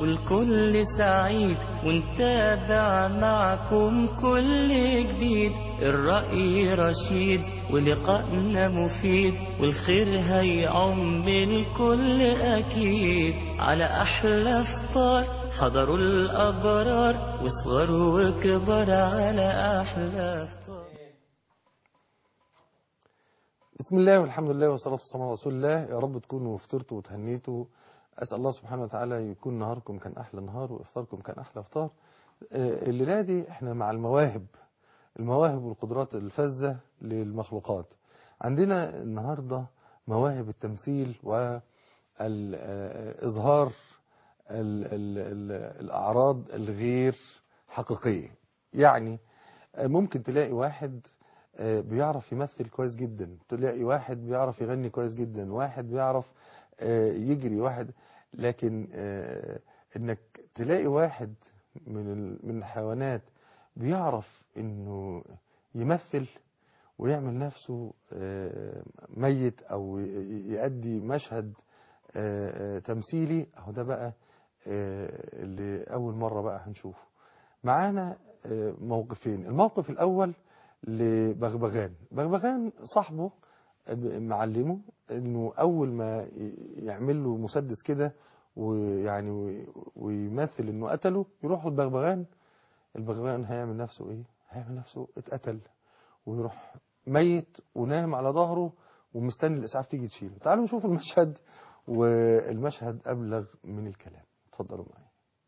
والكل سعيد ونتابع معكم كل جديد الرأي رشيد ولقائنا مفيد والخير هيعم الكل أكيد على أحلى فطار حضروا الأبرار وصغر وكبر على أحلى فطار بسم الله والحمد لله والصلاة والسلام على رسول الله يا رب تكونوا فطرتوا وتهنيتوا أسأل الله سبحانه وتعالى يكون نهاركم كان أحلى نهار وإفطاركم كان أحلى إفطار آه، الليلة دي احنا مع المواهب المواهب والقدرات الفذة للمخلوقات عندنا النهاردة مواهب التمثيل والإظهار الأعراض الغير حقيقية يعني آه، ممكن تلاقي واحد آه، بيعرف يمثل كويس جدا تلاقي واحد بيعرف يغني كويس جدا واحد بيعرف آه، يجري واحد لكن آه، انك تلاقي واحد من ال- من الحيوانات بيعرف انه يمثل ويعمل نفسه آه، ميت او ي- يؤدي مشهد آه، آه، تمثيلي اهو ده بقى آه، اللي اول مرة بقى هنشوفه معانا آه، موقفين الموقف الاول لبغبغان بغبغان صاحبه معلمه انه اول ما ي- يعمل له مسدس كده ويعني وي- ويمثل انه قتله يروح البغبغان البغبغان هيعمل نفسه ايه هيعمل نفسه اتقتل ويروح ميت ونايم على ظهره ومستني الاسعاف تيجي تشيله تعالوا نشوف المشهد والمشهد ابلغ من الكلام اتفضلوا معايا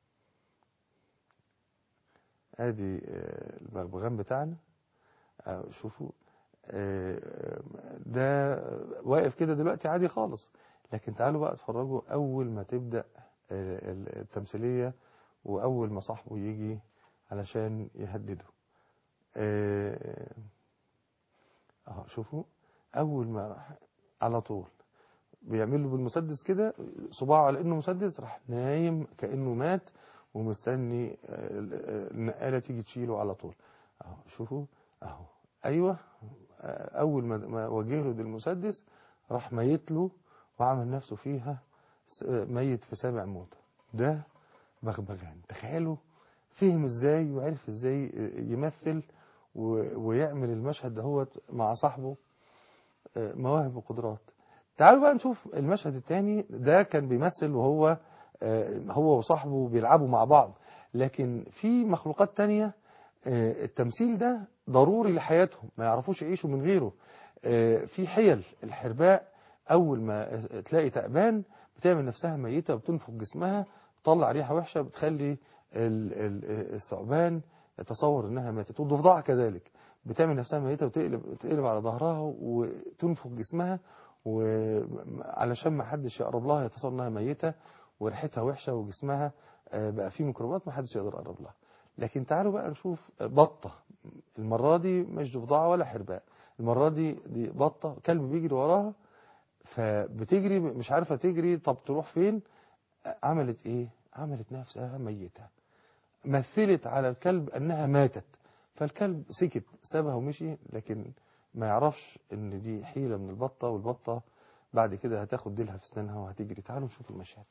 ادي آه، البغبغان بتاعنا آه، شوفوا آه، ده واقف كده دلوقتي عادي خالص لكن تعالوا بقى اتفرجوا اول ما تبدأ آه، التمثيلية واول ما صاحبه يجي علشان يهدده آه، اهو شوفوا اول ما راح على طول بيعمل له بالمسدس كده صباعه على انه مسدس راح نايم كانه مات ومستني آه، النقاله تيجي تشيله على طول اهو شوفوا اهو ايوه آه، اول ما ما وجه له المسدس راح ميت له وعمل نفسه فيها س- ميت في سابع موته ده بغبغان تخيلوا فهم ازاي وعرف ازاي يمثل و- ويعمل المشهد دهوت مع صاحبه آه، مواهب وقدرات تعالوا بقى نشوف المشهد الثاني ده كان بيمثل وهو آه، هو وصاحبه بيلعبوا مع بعض لكن في مخلوقات تانية آه، التمثيل ده ضروري لحياتهم ما يعرفوش يعيشوا من غيره آه، في حيل الحرباء أول ما تلاقي تعبان بتعمل نفسها ميتة وبتنفخ جسمها بتطلع ريحة وحشة بتخلي ال- ال- الثعبان يتصور انها ماتت والضفدعة كذلك بتعمل نفسها ميتة وتقلب تقلب على ظهرها وتنفخ جسمها وعلشان ما حدش يقرب لها يتصور انها ميتة وريحتها وحشة وجسمها آه، بقى فيه ميكروبات ما حدش يقدر يقرب لها لكن تعالوا بقى نشوف بطة المرة دي مش ضفدعة ولا حرباء المرة دي دي بطة كلب بيجري وراها فبتجري مش عارفة تجري طب تروح فين عملت ايه عملت نفسها ميتة مثلت على الكلب انها ماتت فالكلب سكت سابها ومشي لكن ما يعرفش ان دي حيلة من البطة والبطة بعد كده هتاخد ديلها في اسنانها وهتجري تعالوا نشوف المشهد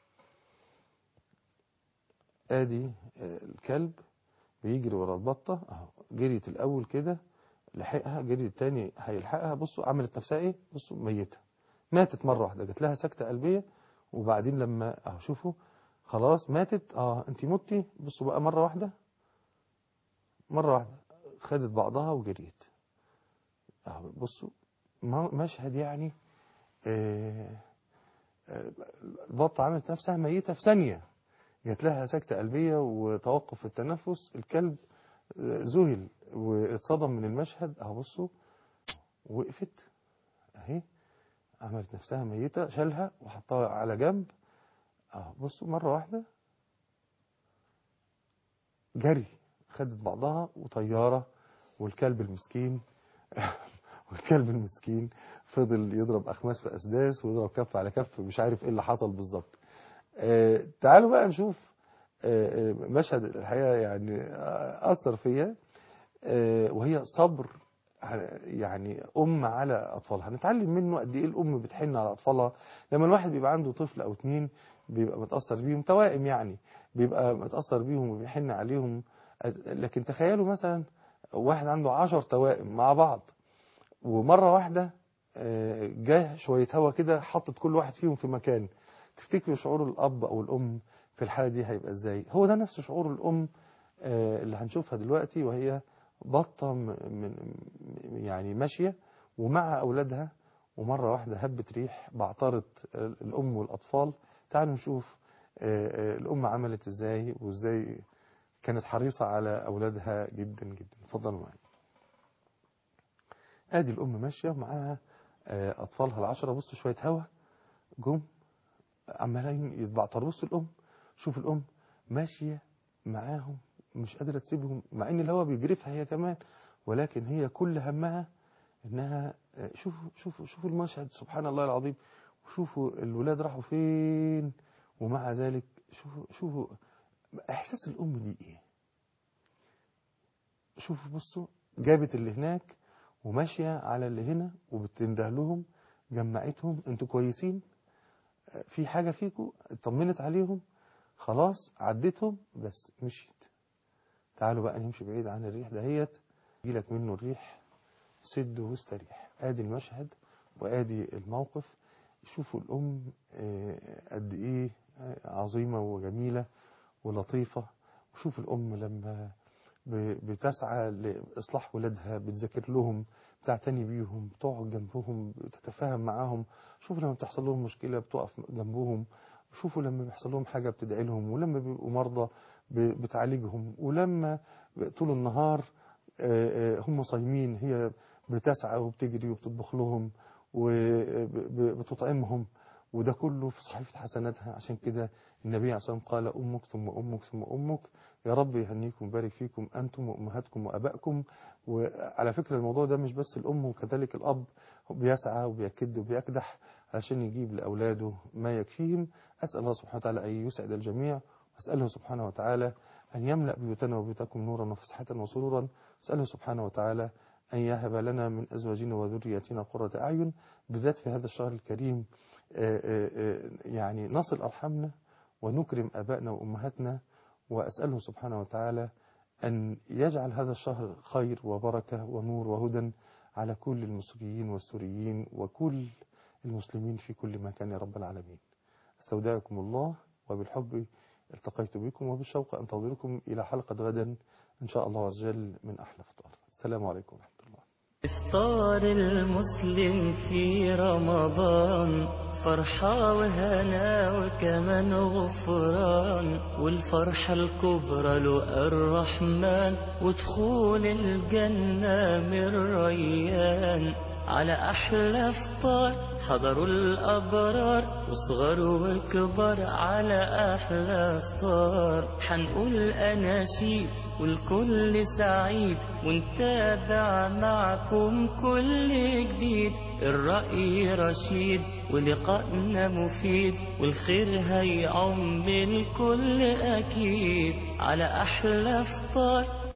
ادي آه، الكلب بيجري ورا البطة اهو جريت الاول كده لحقها جري التاني هيلحقها بصوا عملت نفسها ايه بصوا ميتة ماتت مرة واحدة جات لها سكتة قلبية وبعدين لما اهو شوفوا خلاص ماتت اه انت متي بصوا بقى مرة واحدة مرة واحدة خدت بعضها وجريت اهو بصوا ما- مشهد يعني آه، آه، البطة عملت نفسها ميتة في ثانية جات لها سكتة قلبية وتوقف في التنفس الكلب آه، ذهل واتصدم من المشهد اهو بصوا وقفت اهي عملت نفسها ميتة شالها وحطها على جنب اهو بصوا مرة واحدة جري خدت بعضها وطيارة والكلب المسكين والكلب المسكين فضل يضرب أخماس في أسداس ويضرب كف على كف مش عارف إيه اللي حصل بالظبط آه تعالوا بقى نشوف آه آه، مشهد الحقيقة يعني آه، أثر فيا آه وهي صبر على- يعني أم على أطفالها هنتعلم منه قد إيه الأم بتحن على أطفالها لما الواحد بيبقى عنده طفل أو اتنين بيبقى متأثر بيهم توائم يعني بيبقى متأثر بيهم وبيحن عليهم لكن تخيلوا مثلا واحد عنده عشر توائم مع بعض ومرة واحدة آه، جه شوية هوا كده حطت كل واحد فيهم في مكان تفتكروا شعور الأب أو الأم في الحالة دي هيبقى إزاي هو ده نفس شعور الأم آه، اللي هنشوفها دلوقتي وهي بطة م- من يعني ماشية ومع أولادها ومرة واحدة هبت ريح بعترت الأم والأطفال تعالوا نشوف آه، آه، الأم عملت إزاي وإزاي كانت حريصة على أولادها جدا جدا اتفضلوا معايا ادي الام ماشيه ومعاها آه، اطفالها العشرة بصوا شويه هوا جم عمالين يتبعتروا بصوا الام شوف الام ماشيه معاهم مش قادره تسيبهم مع ان الهوا بيجرفها هي كمان ولكن هي كل همها انها آه، شوفوا شوفوا شوفوا المشهد سبحان الله العظيم وشوفوا الولاد راحوا فين ومع ذلك شوفوا شوفوا احساس الام دي ايه شوفوا بصوا جابت اللي هناك وماشية على اللي هنا وبتنده لهم جمعتهم انتوا كويسين آه، في حاجة فيكم اطمنت عليهم خلاص عديتهم بس مشيت تعالوا بقى نمشي بعيد عن الريح دهيت يجيلك منه الريح سد واستريح ادي المشهد وادي الموقف شوفوا الام آه، قد ايه آه، عظيمة وجميلة ولطيفة وشوفوا الام لما ب- بتسعى لإصلاح ولادها بتذاكر لهم بتعتني بيهم بتقعد جنبهم بتتفاهم معاهم شوفوا لما بتحصل لهم مشكلة بتقف جنبهم شوفوا لما بيحصل لهم حاجة بتدعي لهم ولما بيبقوا مرضى ب- بتعالجهم ولما ب- طول النهار آه، آه، هم صايمين هي بتسعى وبتجري وبتطبخ لهم وبتطعمهم وده كله في صحيفة حسناتها عشان كده النبي عليه الصلاة والسلام قال أمك ثم أمك ثم أمك يا رب يهنيكم ويبارك فيكم أنتم وأمهاتكم وأبائكم وعلى فكرة الموضوع ده مش بس الأم وكذلك الأب بيسعى وبيكد وبيكدح علشان يجيب لأولاده ما يكفيهم أسأل الله سبحانه وتعالى أن يسعد الجميع أسأله سبحانه وتعالى أن يملأ بيوتنا وبيوتكم نورا وفسحة وسرورا أسأله سبحانه وتعالى أن يهب لنا من أزواجنا وذرياتنا قرة أعين بالذات في هذا الشهر الكريم آه، آه، آه، يعني نصل أرحامنا ونكرم أبائنا وأمهاتنا وأسأله سبحانه وتعالى أن يجعل هذا الشهر خير وبركة ونور وهدى على كل المصريين والسوريين وكل المسلمين في كل مكان يا رب العالمين استودعكم الله وبالحب التقيت بكم وبالشوق أنتظركم إلى حلقة غدا إن شاء الله عز وجل من أحلى فطار السلام عليكم ورحمة الله إفطار المسلم في رمضان فرحة وهنا وكمان غفران والفرحة الكبرى له الرحمن ودخول الجنة من ريان على أحلى فطار حضروا الأبرار وصغر وكبر على أحلى فطار حنقول أناشيد والكل سعيد ونتابع معكم كل جديد الرأي رشيد ولقائنا مفيد والخير هيعم الكل أكيد على أحلى فطار